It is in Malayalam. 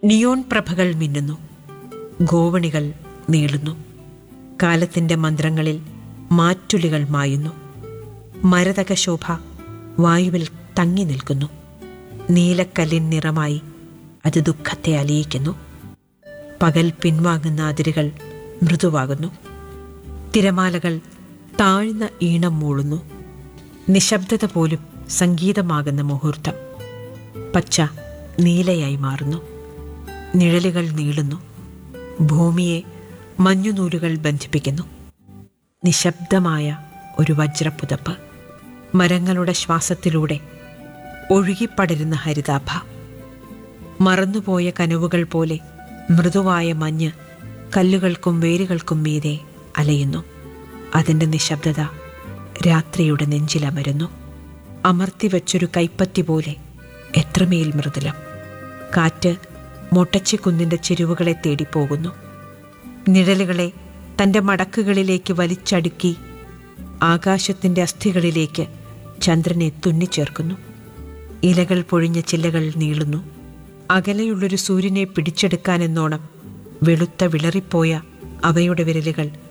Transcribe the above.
നിയോൺ പ്രഭകൾ മിന്നുന്നു ഗോവണികൾ നീളുന്നു കാലത്തിൻ്റെ മന്ത്രങ്ങളിൽ മാറ്റുലികൾ മായുന്നു മരതക ശോഭ വായുവിൽ തങ്ങി നിൽക്കുന്നു നീലക്കല്ലിൻ നിറമായി അത് ദുഃഖത്തെ അലിയിക്കുന്നു പകൽ പിൻവാങ്ങുന്ന അതിരുകൾ മൃദുവാകുന്നു തിരമാലകൾ താഴ്ന്ന ഈണം മൂളുന്നു നിശബ്ദത പോലും സംഗീതമാകുന്ന മുഹൂർത്തം പച്ച നീലയായി മാറുന്നു നിഴലുകൾ നീളുന്നു ഭൂമിയെ മഞ്ഞുനൂലുകൾ ബന്ധിപ്പിക്കുന്നു നിശബ്ദമായ ഒരു വജ്രപ്പുതപ്പ് മരങ്ങളുടെ ശ്വാസത്തിലൂടെ ഒഴുകിപ്പടരുന്ന ഹരിതാഭ മറന്നുപോയ കനവുകൾ പോലെ മൃദുവായ മഞ്ഞ് കല്ലുകൾക്കും വേരുകൾക്കും മീതെ അലയുന്നു അതിൻ്റെ നിശബ്ദത രാത്രിയുടെ നെഞ്ചിലമരുന്നു അമർത്തിവെച്ചൊരു കൈപ്പത്തി പോലെ എത്രമേൽ മൃദുലം കാറ്റ് മൊട്ടച്ചിക്കുന്നിൻ്റെ ചെരുവുകളെ തേടി പോകുന്നു നിഴലുകളെ തൻ്റെ മടക്കുകളിലേക്ക് വലിച്ചടുക്കി ആകാശത്തിൻ്റെ അസ്ഥികളിലേക്ക് ചന്ദ്രനെ തുന്നിച്ചേർക്കുന്നു ഇലകൾ പൊഴിഞ്ഞ ചില്ലകൾ നീളുന്നു അകലെയുള്ളൊരു സൂര്യനെ പിടിച്ചെടുക്കാനെന്നോണം വെളുത്ത വിളറിപ്പോയ അവയുടെ വിരലുകൾ